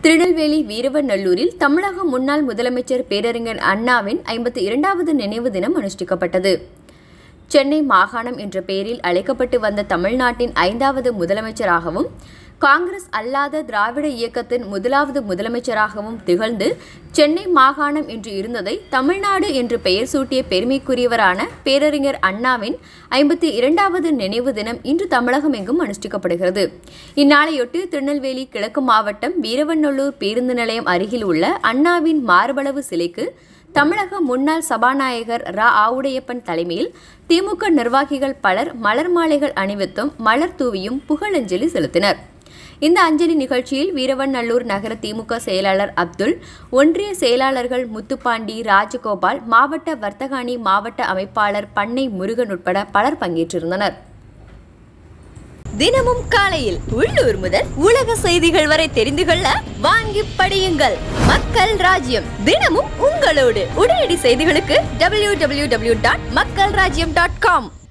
திருநெல்வேலி வீரவநல்லூரில் தமிழக முன்னாள் முதலமைச்சர் பேரறிஞர் அண்ணாவின் ஐம்பத்தி இரண்டாவது நினைவு தினம் அனுஷ்டிக்கப்பட்டது சென்னை மாகாணம் என்ற பெயரில் அழைக்கப்பட்டு வந்த தமிழ்நாட்டின் ஐந்தாவது முதலமைச்சராகவும் காங்கிரஸ் அல்லாத திராவிட இயக்கத்தின் முதலாவது முதலமைச்சராகவும் திகழ்ந்து சென்னை மாகாணம் என்று இருந்ததை தமிழ்நாடு என்று பெயர் சூட்டிய பெருமைக்குரியவரான பேரறிஞர் அண்ணாவின் ஐம்பத்தி இரண்டாவது நினைவு தினம் இன்று தமிழகம் எங்கும் அனுஷ்டிக்கப்படுகிறது இந்நாளையொட்டி திருநெல்வேலி கிழக்கு மாவட்டம் வீரவநல்லூர் பேருந்து நிலையம் அருகில் உள்ள அண்ணாவின் மார்பளவு சிலைக்கு தமிழக முன்னாள் சபாநாயகர் ரா ஆவுடையப்பன் தலைமையில் திமுக நிர்வாகிகள் பலர் மலர் மாலைகள் அணிவித்தும் மலர் தூவியும் புகழஞ்சலி செலுத்தினர் இந்த அஞ்சலி நிகழ்ச்சியில் வீரவநல்லூர் நகர திமுக செயலாளர் அப்துல் ஒன்றிய செயலாளர்கள் முத்துப்பாண்டி ராஜகோபால் மாவட்ட வர்த்தக அணி மாவட்ட அமைப்பாளர் பண்ணை முருகன் உட்பட பலர் பங்கேற்றிருந்தனர் தினமும் காலையில் உள்ளூர் முதல் உலக செய்திகள் வரை தெரிந்து கொள்ள வாங்கி படியுங்கள் மக்கள் ராஜ்யம் தினமும் உங்களோடு உடனடி செய்திகளுக்கு டபிள்யூ டபிள்யூ டபிள்யூ டாட் மக்கள் ராஜ்யம் டாட் காம்